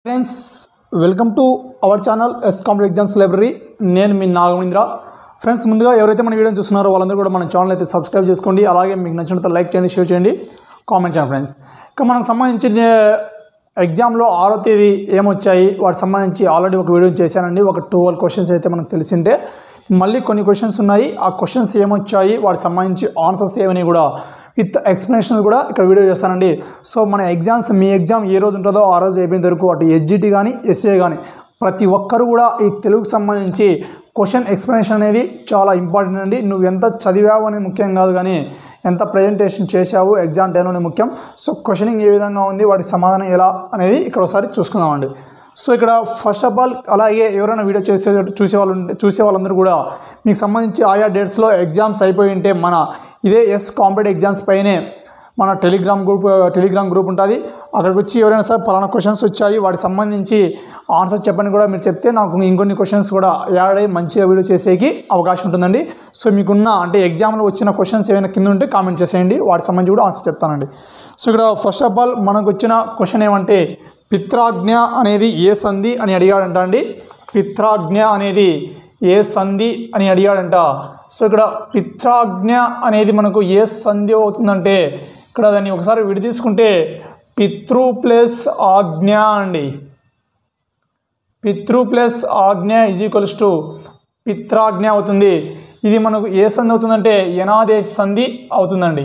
friends welcome to our channel S competitive exams library నేను మీ నాగమేంద్ర friends ముందుగా ఎవరైతే మన వీడియోని చూస్తున్నారో వాళ్ళందరూ కూడా మన ఛానల్ అయితే సబ్స్క్రైబ్ చేసుకోండి అలాగే మీకు నచ్చినంత లైక్ చేయండి షేర్ చేయండి కామెంట్ చేయండి ఫ్రెండ్స్ ఇక మనకు సంబంధించిన ఎగ్జామ్లో ఆరో తేదీ ఏమొచ్చాయి వాటికి సంబంధించి ఆల్రెడీ ఒక వీడియో చేశానండి ఒక ట్వెల్వ్ క్వశ్చన్స్ అయితే మనకు తెలిసింటే మళ్ళీ కొన్ని క్వశ్చన్స్ ఉన్నాయి ఆ క్వశ్చన్స్ ఏమొచ్చాయి వాటికి సంబంధించి ఆన్సర్స్ ఏమని కూడా విత్ ఎక్స్ప్లెనేషన్ కూడా ఇక్కడ వీడియో చేస్తానండి సో మన ఎగ్జామ్స్ మీ ఎగ్జామ్ ఏ రోజు ఉంటుందో ఆ రోజు అయిపోయిన వరకు అటు ఎస్జిటి కానీ ఎస్ఏ కానీ ప్రతి ఒక్కరు కూడా ఈ తెలుగుకు సంబంధించి క్వశ్చన్ ఎక్స్ప్లెనేషన్ అనేది చాలా ఇంపార్టెంట్ అండి నువ్వు ఎంత చదివావు అనేది ముఖ్యం కాదు కానీ ఎంత ప్రజెంటేషన్ చేశావు ఎగ్జామ్ టైంలోనే ముఖ్యం సో క్వశ్చనింగ్ ఏ విధంగా ఉంది వాటి సమాధానం ఎలా అనేది ఇక్కడ ఒకసారి చూసుకుందామండి సో ఇక్కడ ఫస్ట్ ఆఫ్ ఆల్ అలాగే ఎవరైనా వీడియో చేసే చూసే వాళ్ళు ఉంటే చూసే వాళ్ళందరూ కూడా మీకు సంబంధించి ఆయా డేట్స్లో ఎగ్జామ్స్ అయిపోయి ఉంటే మన ఇదే ఎస్ కాంపిటేటివ్ ఎగ్జామ్స్ పైనే మన టెలిగ్రామ్ గ్రూప్ టెలిగ్రామ్ గ్రూప్ ఉంటుంది అక్కడికి వచ్చి ఎవరైనా సరే పలానా క్వశ్చన్స్ వచ్చాయి వాటికి సంబంధించి ఆన్సర్ చెప్పని కూడా మీరు చెప్తే నాకు ఇంకొన్ని క్వశ్చన్స్ కూడా యాడ్ అయ్యి మంచిగా వీడియో చేసేకి అవకాశం ఉంటుందండి సో మీకున్న అంటే ఎగ్జామ్లో వచ్చిన క్వశ్చన్స్ ఏమైనా కింద ఉంటే కామెంట్ చేసేయండి వాటికి సంబంధించి కూడా ఆన్సర్ చెప్తానండి సో ఇక్కడ ఫస్ట్ ఆఫ్ ఆల్ మనకు వచ్చిన క్వశ్చన్ ఏమంటే పిత్రాజ్ఞ అనేది ఏ సంధి అని అడిగాడంట అండి పిత్రాజ్ఞ అనేది ఏ సంధి అని అడిగాడంట సో ఇక్కడ పిత్రాజ్ఞ అనేది మనకు ఏ సంధి అవుతుందంటే ఇక్కడ దాన్ని ఒకసారి విడదీసుకుంటే పితృ ప్లస్ ఆజ్ఞ అండి పితృ ప్లస్ ఆజ్ఞ ఈజ్ ఈక్వల్స్ టు పిత్రాజ్ఞ అవుతుంది ఇది మనకు ఏ సంధి అవుతుందంటే యనాదేశ సంధి అవుతుందండి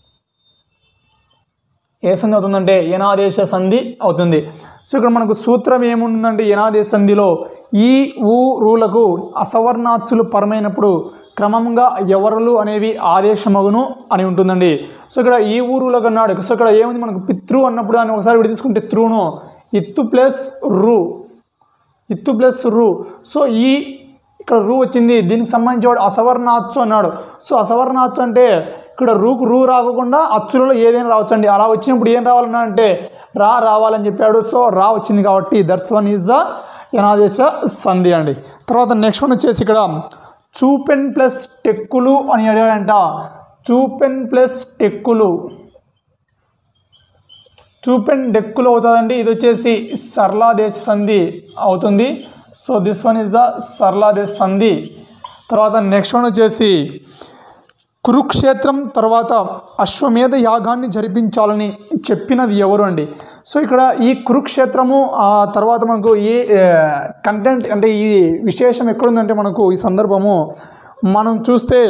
ఏ సంధి అవుతుందంటే యనాదేశ సంధి అవుతుంది సో ఇక్కడ మనకు సూత్రం ఏముంటుందంటే యనాదేశ సంధిలో ఈ ఊ రూలకు అసవర్ణాచులు పరమైనప్పుడు క్రమంగా ఎవరులు అనేవి ఆదేశమగును అని ఉంటుందండి సో ఇక్కడ ఈ ఊరులకు అన్నాడు సో ఇక్కడ ఏముంది మనకు పితృ అన్నప్పుడు దాన్ని ఒకసారి విడి తీసుకుంటే త్రూను ఇత్తు ప్లస్ రు ఇత్తు ప్లస్ రు సో ఈ ఇక్కడ రూ వచ్చింది దీనికి సంబంధించి వాడు అసవర్ణాచ్చు అన్నాడు సో అసవర్ణాచ్చు అంటే ఇక్కడ రూకు రూ రాకుండా అచ్చులలో ఏదైనా రావచ్చు అండి అలా వచ్చినప్పుడు ఏం రావాలన్నా అంటే రా రావాలని చెప్పాడు సో రా వచ్చింది కాబట్టి దట్స్ వన్ ఈజ్ ద యనాదేశ సంధి అండి తర్వాత నెక్స్ట్ వన్ వచ్చేసి ఇక్కడ చూపెన్ ప్లస్ టెక్కులు అని అడిగాడంట చూపెన్ ప్లస్ టెక్కులు చూపెన్ డెక్కులు అవుతుందండి ఇది వచ్చేసి సర్లాదేశ సంధి అవుతుంది so this one is the సర్లాదేశ సంధి తర్వాత నెక్స్ట్ వన్ వచ్చేసి కురుక్షేత్రం తర్వాత అశ్వమేధ యాగాన్ని జరిపించాలని చెప్పినది ఎవరు అండి సో ఇక్కడ ఈ కురుక్షేత్రము ఆ తర్వాత మనకు ఈ కంటెంట్ అంటే ఈ విశేషం ఎక్కడుందంటే మనకు ఈ సందర్భము మనం చూస్తే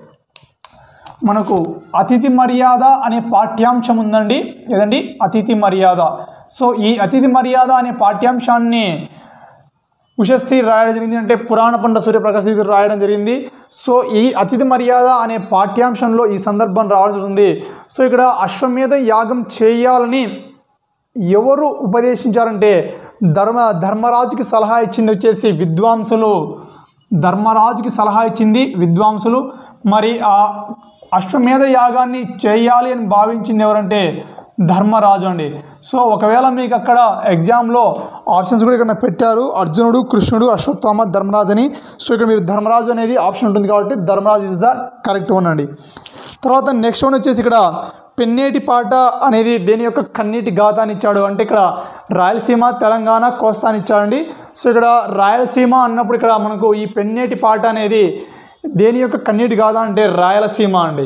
మనకు అతిథి మర్యాద అనే పాఠ్యాంశం ఉందండి ఏదండి అతిథి మర్యాద సో ఈ అతిథి మర్యాద అనే పాఠ్యాంశాన్ని ఉషశ్రీ రాయడం జరిగింది అంటే పురాణ పండ సూర్యప్రకాశ్ ఇది రాయడం జరిగింది సో ఈ అతిథి మర్యాద అనే పాఠ్యాంశంలో ఈ సందర్భం రావడం జరిగింది సో ఇక్కడ అశ్వమేధ యాగం చేయాలని ఎవరు ఉపదేశించారంటే ధర్మ ధర్మరాజుకి సలహా ఇచ్చింది వచ్చేసి విద్వాంసులు ధర్మరాజుకి సలహా ఇచ్చింది విద్వాంసులు మరి ఆ అశ్వమేధ యాగాన్ని చేయాలి అని భావించింది ఎవరంటే ధర్మరాజు అండి సో ఒకవేళ మీకు అక్కడ ఎగ్జామ్లో ఆప్షన్స్ కూడా ఇక్కడ పెట్టారు అర్జునుడు కృష్ణుడు అశ్వత్థామ ధర్మరాజు అని సో ఇక్కడ మీరు ధర్మరాజు అనేది ఆప్షన్ ఉంటుంది కాబట్టి Dharmaraju is the correct one అండి తర్వాత నెక్స్ట్ వన్ వచ్చేసి ఇక్కడ పెన్నేటి పాట అనేది దేని యొక్క కన్నీటి గాథాన్ని ఇచ్చాడు అంటే ఇక్కడ రాయలసీమ తెలంగాణ కోస్తా అని ఇచ్చాడండి సో ఇక్కడ రాయలసీమ అన్నప్పుడు ఇక్కడ మనకు ఈ పెన్నేటి పాట అనేది దేని యొక్క కన్నీటి గాథ అంటే రాయలసీమ అండి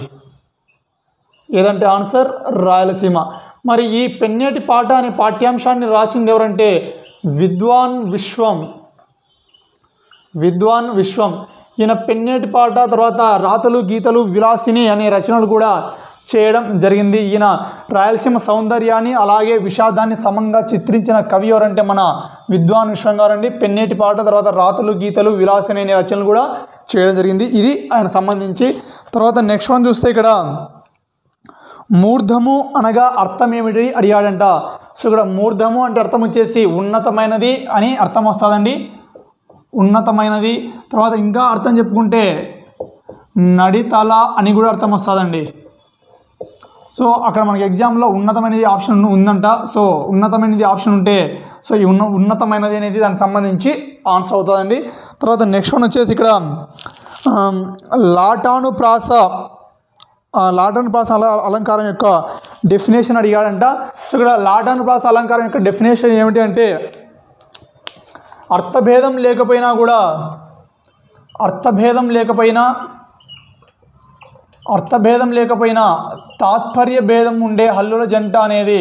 ఏదంటే ఆన్సర్ రాయలసీమ మరి ఈ పెన్నేటి పాట అనే పాఠ్యాంశాన్ని రాసింది ఎవరంటే విద్వాన్ విశ్వం విద్వాన్ విశ్వం ఈయన పెన్నేటి పాట తర్వాత రాతలు గీతలు విలాసిని అనే రచనలు కూడా చేయడం జరిగింది ఈయన రాయలసీమ సౌందర్యాన్ని అలాగే విషాదాన్ని సమంగా చిత్రించిన కవి ఎవరంటే మన విద్వాన్ విశ్వం గారండి పెన్నేటి పాట తర్వాత రాతలు గీతలు విలాసిని అనే రచనలు కూడా చేయడం జరిగింది ఇది ఆయన సంబంధించి తర్వాత నెక్స్ట్ వన్ చూస్తే ఇక్కడ మూర్ధము అనగా అర్థం ఏమిటి అడిగాడంట సో ఇక్కడ మూర్ధము అంటే అర్థం వచ్చేసి ఉన్నతమైనది అని అర్థం వస్తుందండి ఉన్నతమైనది తర్వాత ఇంకా అర్థం చెప్పుకుంటే నడితల అని కూడా అర్థం వస్తుందండి సో అక్కడ మనకి ఎగ్జామ్లో ఉన్నతమైనది ఆప్షన్ ఉందంట సో ఉన్నతమైనది ఆప్షన్ ఉంటే సో ఈ ఉన్న ఉన్నతమైనది అనేది దానికి సంబంధించి ఆన్సర్ అవుతుందండి తర్వాత నెక్స్ట్ వన్ వచ్చేసి ఇక్కడ ఆమ్, లాటాను ప్రాస ఆ, లాటన్ ప్రాస అల అలంకారం యొక్క డెఫినేషన్ అడిగాడంట సో ఇక్కడ లాటన్ ప్రాస అలంకారం యొక్క డెఫినేషన్ ఏమిటి అంటే అర్థభేదం లేకపోయినా కూడా అర్థభేదం లేకపోయినా అర్థభేదం లేకపోయినా తాత్పర్య భేదం ఉండే హల్లుల జంట అనేది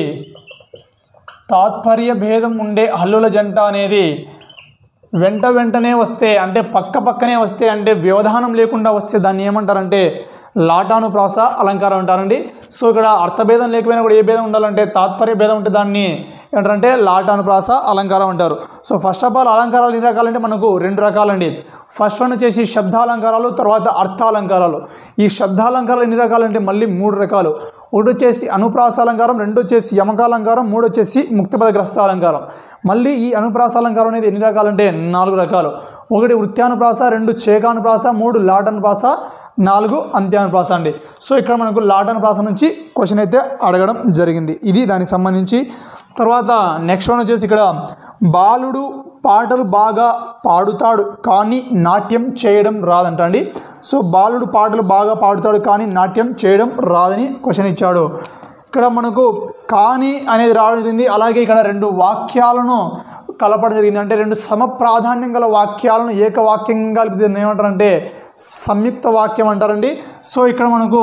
తాత్పర్య భేదం ఉండే హల్లుల జంట అనేది వెంట వెంటనే వస్తే అంటే పక్క పక్కనే వస్తే అంటే వ్యవధానం లేకుండా వస్తే దాన్ని ఏమంటారంటే లాటాను ప్రాస అలంకారం అంటారండి సో ఇక్కడ అర్థభేదం లేకపోయినా కూడా ఏ భేదం ఉండాలంటే తాత్పర్య భేదం ఉంటే దాన్ని ఏంటంటే లాటాను ప్రాస అలంకారం అంటారు సో ఫస్ట్ ఆఫ్ ఆల్ అలంకారాలు ఎన్ని రకాలంటే మనకు రెండు రకాలండి ఫస్ట్ వన్ వచ్చేసి శబ్దాలంకారాలు తర్వాత అర్థాలంకారాలు ఈ శబ్దాలంకారాలు ఎన్ని రకాలంటే మళ్ళీ మూడు రకాలు ఒకటి వచ్చేసి అనుప్రాస అలంకారం రెండు వచ్చేసి యమకాలంకారం మూడు వచ్చేసి ముక్తిపద గ్రస్త అలంకారం మళ్ళీ ఈ అనుప్రాస అలంకారం అనేది ఎన్ని రకాలంటే నాలుగు రకాలు ఒకటి వృత్యానుప్రాస రెండు చేకానుప్రాస మూడు లాటనుప్రాస నాలుగు అంత్యానుప్రాస అండి సో ఇక్కడ మనకు లాటనుప్రాస నుంచి క్వశ్చన్ అయితే అడగడం జరిగింది ఇది దానికి సంబంధించి తర్వాత నెక్స్ట్ వన్ వచ్చేసి ఇక్కడ బాలుడు పాటలు బాగా పాడుతాడు కానీ నాట్యం చేయడం రాదంట అండి సో బాలుడు పాటలు బాగా పాడుతాడు కానీ నాట్యం చేయడం రాదని క్వశ్చన్ ఇచ్చాడు ఇక్కడ మనకు కానీ అనేది రావడం జరిగింది అలాగే ఇక్కడ రెండు వాక్యాలను కలపడం జరిగింది అంటే రెండు సమ ప్రాధాన్యం గల వాక్యాలను ఏకవాక్యంగా కలిపి దీన్ని ఏమంటారంటే సంయుక్త వాక్యం అంటారండి సో ఇక్కడ మనకు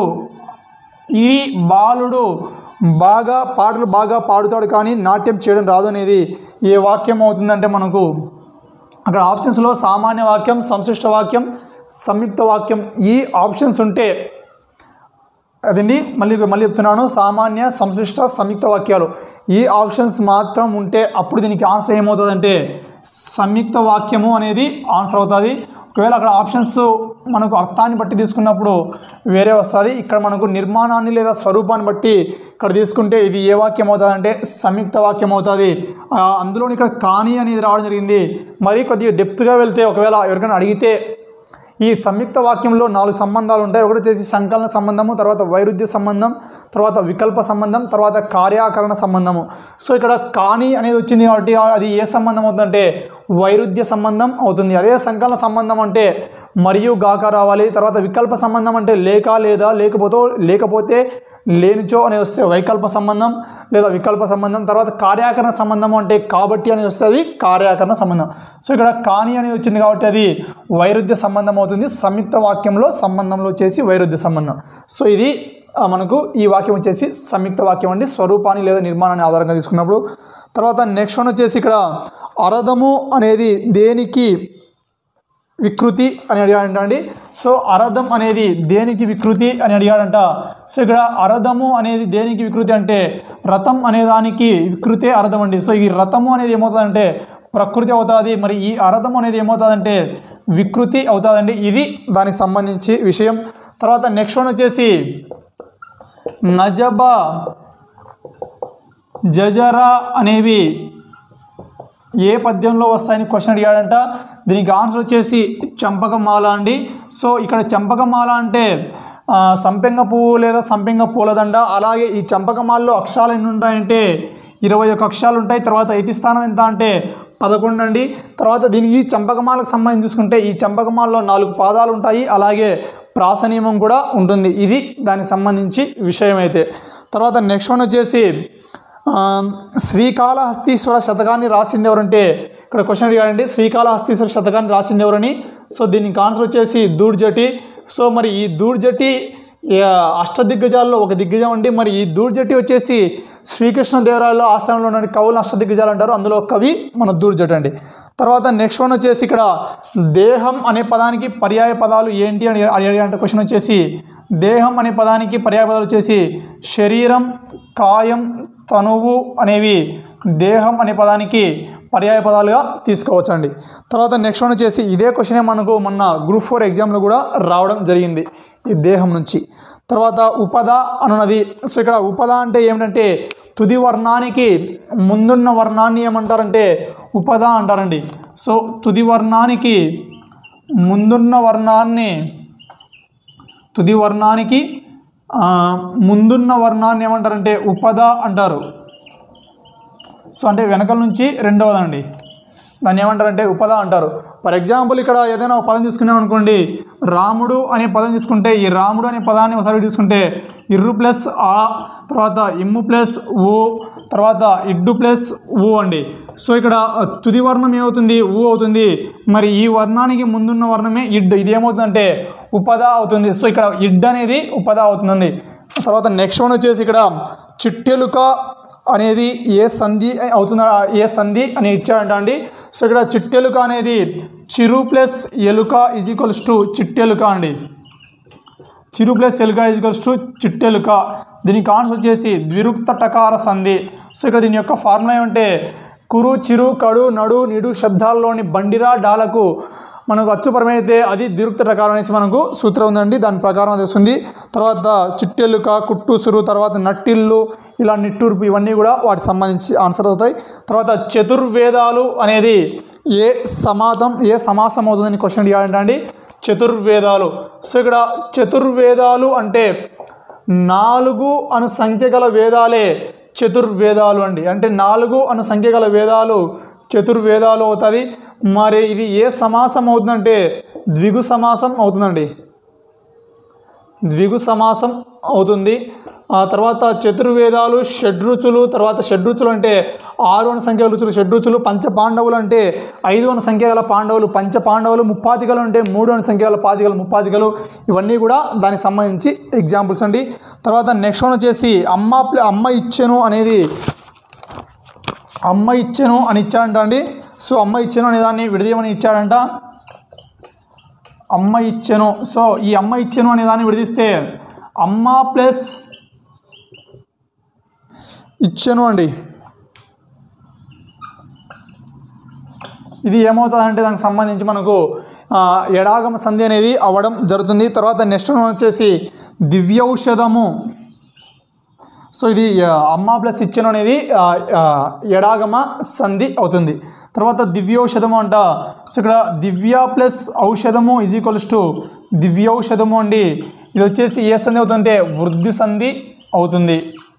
ఈ బాలుడు బాగా పాటలు బాగా పాడుతాడు కానీ నాట్యం చేయడం రాదు అనేది ఏ వాక్యం అవుతుందంటే మనకు అక్కడ ఆప్షన్స్లో సామాన్య వాక్యం సంశిష్ట వాక్యం సంయుక్త వాక్యం ఈ ఆప్షన్స్ ఉంటే అదండి మళ్ళీ మళ్ళీ చెప్తున్నాను సామాన్య సంశ్లిష్ట సంయుక్త వాక్యాలు ఈ ఆప్షన్స్ మాత్రం ఉంటే అప్పుడు దీనికి ఆన్సర్ ఏమవుతుందంటే సంయుక్త వాక్యము అనేది ఆన్సర్ అవుతుంది ఒకవేళ అక్కడ ఆప్షన్స్ మనకు అర్థాన్ని బట్టి తీసుకున్నప్పుడు వేరే వస్తుంది ఇక్కడ మనకు నిర్మాణాన్ని లేదా స్వరూపాన్ని బట్టి ఇక్కడ తీసుకుంటే ఇది ఏ వాక్యం అవుతుంది అంటే సంయుక్త వాక్యం అవుతుంది ఆ, అందులోని ఇక్కడ కానీ అనేది రావడం జరిగింది మరి కొద్దిగా డెప్త్గా వెళ్తే ఒకవేళ ఎవరికైనా అడిగితే ఈ సంయుక్త వాక్యంలో నాలుగు సంబంధాలు ఉంటాయి ఒకటి వచ్చేసి సంకలన సంబంధము తర్వాత వైరుధ్య సంబంధం తర్వాత వికల్ప సంబంధం తర్వాత కార్యాకరణ సంబంధము సో ఇక్కడ కాని అనేది వచ్చింది కాబట్టి అది ఏ సంబంధం అవుతుందంటే వైరుధ్య సంబంధం అవుతుంది అదే సంకలన సంబంధం అంటే మరియు గాక రావాలి తర్వాత వికల్ప సంబంధం అంటే లేక లేదా లేకపోతే లేకపోతే లేనిచో అనేది వస్తే వైకల్ప సంబంధం లేదా వికల్ప సంబంధం తర్వాత కార్యాకరణ సంబంధం అంటే కాబట్టి అనేది వస్తుంది కార్యాకరణ సంబంధం సో ఇక్కడ కాని అనేది వచ్చింది కాబట్టి అది వైరుధ్య సంబంధం అవుతుంది సంయుక్త వాక్యంలో సంబంధంలో వచ్చేసి వైరుధ్య సంబంధం సో ఇది ఆ, మనకు ఈ వాక్యం వచ్చేసి సంయుక్త వాక్యం అండి స్వరూపాన్ని లేదా నిర్మాణాన్ని ఆధారంగా తీసుకున్నప్పుడు తర్వాత నెక్స్ట్ వన్ వచ్చేసి ఇక్కడ అరదము అనేది దేనికి వికృతి అని అడిగాడంట అండి సో అరథం అనేది దేనికి వికృతి అని అడిగాడంట సో ఇక్కడ అరథము అనేది దేనికి వికృతి అంటే రథం అనే దానికి వికృతే అరథం అండి సో ఈ రథము అనేది ఏమవుతుందంటే ప్రకృతి అవుతుంది మరి ఈ అరథం అనేది ఏమవుతుందంటే వికృతి అవుతుందండి ఇది దానికి సంబంధించి విషయం తర్వాత నెక్స్ట్ వన్ వచ్చేసి నజబా జజరా అనేవి ఏ పద్యంలో వస్తాయని క్వశ్చన్ అడిగాడంట దీనికి ఆన్సర్ వచ్చేసి చంపకమాల అండి సో ఇక్కడ చంపకమాల అంటే ఆ, సంపెంగ పువ్వు లేదా సంపెంగ పూలదండ అలాగే ఈ చంపకమాలలో అక్షరాలు ఎన్ని ఉంటాయంటే ఇరవై ఒక అక్షరాలు ఉంటాయి తర్వాత ఇతి స్థానం ఎంత అంటే పదకొండు అండి తర్వాత దీనికి ఈ చంపకమాలకు సంబంధించి చూసుకుంటే ఈ చంపకమాలలో నాలుగు పాదాలు ఉంటాయి అలాగే ప్రాస నియమం కూడా ఉంటుంది ఇది దానికి సంబంధించి విషయం అయితే తర్వాత నెక్స్ట్ వన్ వచ్చేసి ఆ, శ్రీకాళహస్తీశ్వర శతకాన్ని రాసింది ఎవరంటే ఇక్కడ క్వశ్చన్ అడిగాడండి శ్రీకాళహస్తీశ్వర శతకాన్ని రాసింది ఎవరని సో దీనికి ఆన్సర్ వచ్చేసి దూర్జటి సో మరి ఈ దూర్జటి ఆ, అష్టదిగ్గజాల్లో ఒక దిగ్గజం అండి మరి ఈ దూర్జటి వచ్చేసి శ్రీకృష్ణ దేవరాయలో ఆస్థానంలో ఉన్న కవులు అష్టదిగ్గజాలు అంటారు అందులో ఒక కవి మన దూర్జటి అండి తర్వాత నెక్స్ట్ వన్ వచ్చేసి ఇక్కడ దేహం అనే పదానికి పర్యాయ పదాలు ఏంటి అని అడిగాడంటే క్వశ్చన్ వచ్చేసి దేహం అనే పదానికి పర్యాయ పదాలు వచ్చేసి శరీరం కాయం తనువు అనేవి దేహం అనే పదానికి పర్యాయ పదాలుగా తీసుకోవచ్చండి తర్వాత నెక్స్ట్ వన్ వచ్చేసి ఇదే క్వశ్చనే మనకు మొన్న గ్రూప్ ఫోర్ ఎగ్జామ్లో కూడా రావడం జరిగింది ఈ దేహం నుంచి తర్వాత ఉపద అనున్నది సో ఇక్కడ ఉపద అంటే ఏమిటంటే తుది వర్ణానికి ముందున్న వర్ణాన్ని ఏమంటారంటే ఉపద అంటారండి సో తుది వర్ణానికి ముందున్న వర్ణాన్ని తుది వర్ణానికి ఆ, ముందున్న వర్ణాన్ని ఏమంటారంటే ఉపద అంటారు సో అంటే వెనకల నుంచి రెండవదండి దాన్ని ఏమంటారంటే ఉపద అంటారు ఫర్ ఎగ్జాంపుల్ ఇక్కడ ఏదైనా ఒక పదం తీసుకున్నాం అనుకోండి రాముడు అనే పదం తీసుకుంటే ఈ రాముడు అనే పదాన్ని ఒకసారి తీసుకుంటే ఇర్రు ప్లస్ ఆ తర్వాత ఇమ్ము ప్లస్ ఊ తర్వాత ఇడ్డు ప్లస్ ఊ అండి సో ఇక్కడ తుది వర్ణం ఏమవుతుంది ఊ అవుతుంది మరి ఈ వర్ణానికి ముందున్న వర్ణమే ఇడ్ ఇది ఏమవుతుందంటే ఉపద అవుతుంది సో ఇక్కడ ఇడ్ అనేది ఉపద అవుతుందండి తర్వాత నెక్స్ట్ వన్ వచ్చేసి ఇక్కడ చిట్టెలుక అనేది ఏ సంధి అవుతుందా ఏ సంధి అని ఇచ్చాడంట అండి సో ఇక్కడ చిట్టెలుక అనేది చిరు ప్లస్ ఎలుక ఈజ్ ఈక్వల్స్ టు చిట్టెలుక అండి చిరు ప్లస్ ఎలుక ఈజ్ ఈక్వల్స్ టు చిట్టెలుక దీనికి ఆన్సర్ వచ్చేసి ద్విరుక్త టకార సంధి సో ఇక్కడ దీని యొక్క ఫార్ములా ఏమంటే కురు చిరు కడు నడు నిడు శబ్దాల్లోని బండిరా డాలకు మనకు అచ్చుపరమైతే అది ద్విరుక్త టకారం అనేసి మనకు సూత్రం ఉందండి దాని ప్రకారం అది వస్తుంది తర్వాత చిట్టెలుక కుట్టుసురు తర్వాత నట్టిల్లు ఇలా నిట్టూర్పు ఇవన్నీ కూడా వాటికి సంబంధించి ఆన్సర్ అవుతాయి తర్వాత చతుర్వేదాలు అనేది ఏ సమాసం ఏ సమాసం అవుతుందని క్వశ్చన్ అడిగాడంట అండి చతుర్వేదాలు సో ఇక్కడ చతుర్వేదాలు అంటే నాలుగు అను సంఖ్య గల వేదాలే చతుర్వేదాలు అండి అంటే నాలుగు అను సంఖ్య గల వేదాలు చతుర్వేదాలు అవుతుంది మరి ఇది ఏ సమాసం అవుతుందంటే ద్విగు సమాసం అవుతుందండి ద్విగు సమాసం అవుతుంది ఆ తర్వాత చతుర్వేదాలు షడ్రుచులు తర్వాత షడ్రుచులు అంటే ఆరు అన్న సంఖ్య రుచులు షడ్రుచులు పంచ పాండవులు అంటే ఐదు అన్న సంఖ్య గల పాండవులు పంచ పాండవులు ముప్పాతికలు అంటే మూడు అన్న సంఖ్య గల పాతికలు ముప్పాతికలు ఇవన్నీ కూడా దానికి సంబంధించి ఎగ్జాంపుల్స్ అండి తర్వాత నెక్స్ట్ వన్ వచ్చేసి అమ్మ ప్ల- అమ్మ ఇచ్చెను అనేది అమ్మ ఇచ్చెను అని ఇచ్చాడంట అండి సో అమ్మ ఇచ్చెను అనే దాన్ని విడదీయమని ఇచ్చాడంట అమ్మ ఇచ్చెను సో ఈ అమ్మ ఇచ్చెను అనే దాన్ని విడదీస్తే అమ్మ ప్లస్ ఇచ్చెను అండి ఇది ఏమవుతుందంటే దానికి సంబంధించి మనకు ఆ, ఎడాగమ సంధి అనేది అవ్వడం జరుగుతుంది తర్వాత నెక్స్ట్ వన్ వచ్చేసి దివ్యౌషధము సో ఇది ఆ, అమ్మ ప్లస్ ఇచ్చను అనేది ఆ, ఆ, ఎడాగమ సంధి అవుతుంది తర్వాత దివ్యౌషధము అంట సో ఇక్కడ దివ్య ప్లస్ ఔషధము ఈజ్ ఈక్వల్స్ టు దివ్యౌషధము అండి ఇది వచ్చేసి ఏ సంధి అవుతుందంటే వృద్ధి సంధి అవుతుంది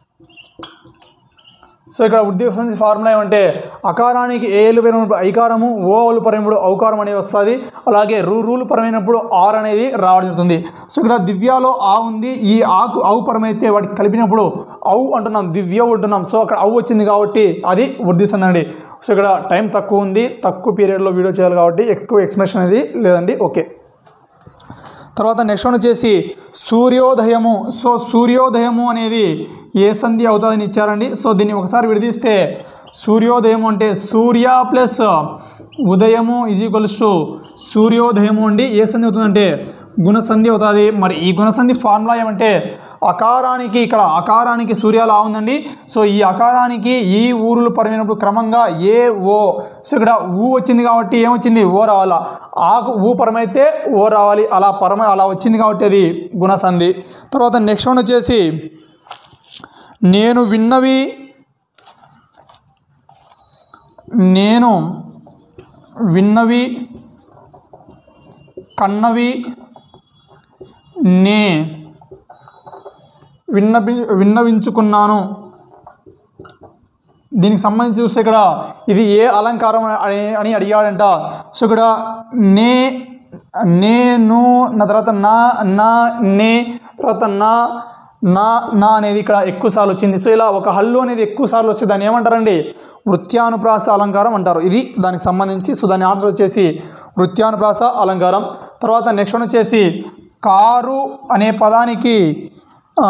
సో ఇక్కడ వృద్ధి సంధి ఫార్ములా ఏమంటే అకారానికి ఏలు పరమైనప్పుడు ఐకారము ఓలు పరమైనప్పుడు ఔకారం అనేది వస్తుంది అలాగే రూ రూలు పరమైనప్పుడు ఆర్ అనేది రావడం జరుగుతుంది సో ఇక్కడ దివ్యాలో ఆ ఉంది ఈ ఆకు ఔ పరమైతే వాటికి కలిపినప్పుడు ఔ అంటున్నాం దివ్య అంటున్నాం సో అక్కడ ఔ వచ్చింది కాబట్టి అది వృద్ధి సంధి అండి సో ఇక్కడ టైం తక్కువ ఉంది తక్కువ పీరియడ్లో వీడియో చేయాలి కాబట్టి ఎక్కువ ఎక్స్ప్లెనేషన్ అనేది లేదండి ఓకే తర్వాత నెక్స్ట్ వన్ వచ్చేసి సూర్యోదయము సో సూర్యోదయము అనేది ఏ సంధి అవుతుందని ఇచ్చారండి సో దీన్ని ఒకసారి విడదీస్తే సూర్యోదయము అంటే సూర్య ప్లస్ ఉదయము ఈజ్ ఈక్వల్స్ టు సూర్యోదయము అండి ఏ సంధి అవుతుందంటే గుణసంధి అవుతుంది మరి ఈ గుణసంధి ఫార్ములా ఏమంటే అకారానికి ఇక్కడ అకారానికి సూర్యాలు ఆ ఉందండి సో ఈ అకారానికి ఈ ఊరులు పరమైనప్పుడు క్రమంగా ఏ ఓ సో ఇక్కడ ఊ వచ్చింది కాబట్టి ఏమొచ్చింది ఓ రావాలా ఆకు ఊ పరమైతే ఓ రావాలి అలా పరమ అలా వచ్చింది కాబట్టి అది గుణసంధి తర్వాత నెక్స్ట్ వన్ వచ్చేసి నేను విన్నవి నేను విన్నవి కన్నవి నే విన్నవి విన్నవించుకున్నాను దీనికి సంబంధించి చూస్తే ఇక్కడ ఇది ఏ అలంకారం అని అని అడిగాడంట సో ఇక్కడ నే నేను నా తర్వాత నా నా నే తర్వాత నా నా నా అనేది ఇక్కడ ఎక్కువ సార్లు వచ్చింది సో ఇలా ఒక హల్లు అనేది ఎక్కువ సార్లు వస్తే దాన్ని ఏమంటారండి వృత్యానుప్రాస అలంకారం అంటారు ఇది దానికి సంబంధించి సో దాని ఆన్సర్ వచ్చేసి వృత్యానుప్రాస అలంకారం తర్వాత నెక్స్ట్ వన్ వచ్చేసి కారు అనే పదానికి ఆ,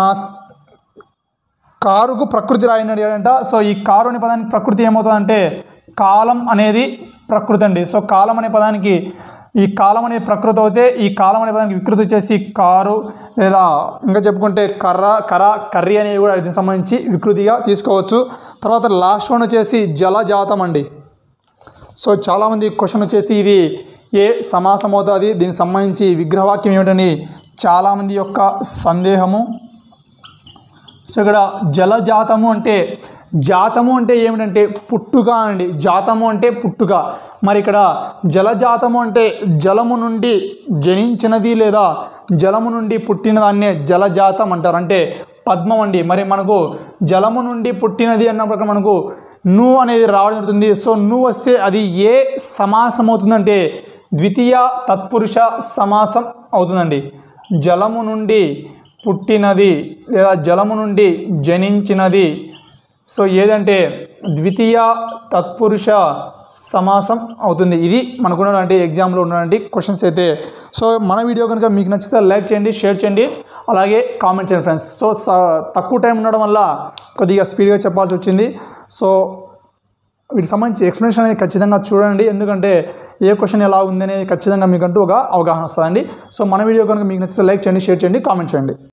కారుకు ప్రకృతి రాయని అడిగాడంట సో ఈ కారు అనే పదానికి ప్రకృతి ఏమవుతుందంటే కాలం అనేది ప్రకృతి అండి సో కాలం అనే పదానికి ఈ కాలం అనేది ప్రకృతి అవుతే ఈ కాలం అనే పదానికి వికృతి వచ్చేసి కారు లేదా ఇంకా చెప్పుకుంటే కర్ర కర కర్రీ అనేవి కూడా దీనికి సంబంధించి వికృతిగా తీసుకోవచ్చు తర్వాత లాస్ట్ వన్ వచ్చేసి జలజాతం అండి సో చాలామంది క్వశ్చన్ వచ్చేసి ఇది ఏ సమాసం అవుతుంది దీనికి సంబంధించి విగ్రహవాక్యం ఏమిటని చాలామంది యొక్క సందేహము సో ఇక్కడ జలజాతము అంటే జాతము అంటే ఏమిటంటే పుట్టుక అండి జాతము అంటే పుట్టుక మరి ఇక్కడ జలజాతము అంటే జలము నుండి జనించినది లేదా జలము నుండి పుట్టిన దాన్నే జలజాతం అంటారు అంటే పద్మం అండి మరి మనకు జలము నుండి పుట్టినది అన్నప్పుడు మనకు ను అనేది రావడం జరుగుతుంది సో ను వస్తే అది ఏ సమాసం అవుతుందంటే ద్వితీయ తత్పురుష సమాసం అవుతుందండి జలము నుండి పుట్టినది లేదా జలము నుండి జనించినది సో ఏదంటే ద్వితీయ తత్పురుష సమాసం అవుతుంది ఇది మనకున్నటువంటి ఎగ్జామ్లో ఉన్నటువంటి క్వశ్చన్స్ అయితే సో మన వీడియో కనుక మీకు నచ్చితే లైక్ చేయండి షేర్ చేయండి అలాగే కామెంట్ చేయండి ఫ్రెండ్స్ సో స- తక్కువ టైం ఉండడం వల్ల కొద్దిగా స్పీడ్గా చెప్పాల్సి వచ్చింది సో వీటికి సంబంధించి ఎక్స్ప్లెనేషన్ అనేది ఖచ్చితంగా చూడండి ఎందుకంటే ఏ క్వశ్చన్ ఎలా ఉంది అనేది ఖచ్చితంగా మీకంటూ ఒక అవగాహన వస్తుందండి సో మన వీడియో కనుక మీకు నచ్చితే లైక్ చేయండి షేర్ చేయండి కామెంట్ చేయండి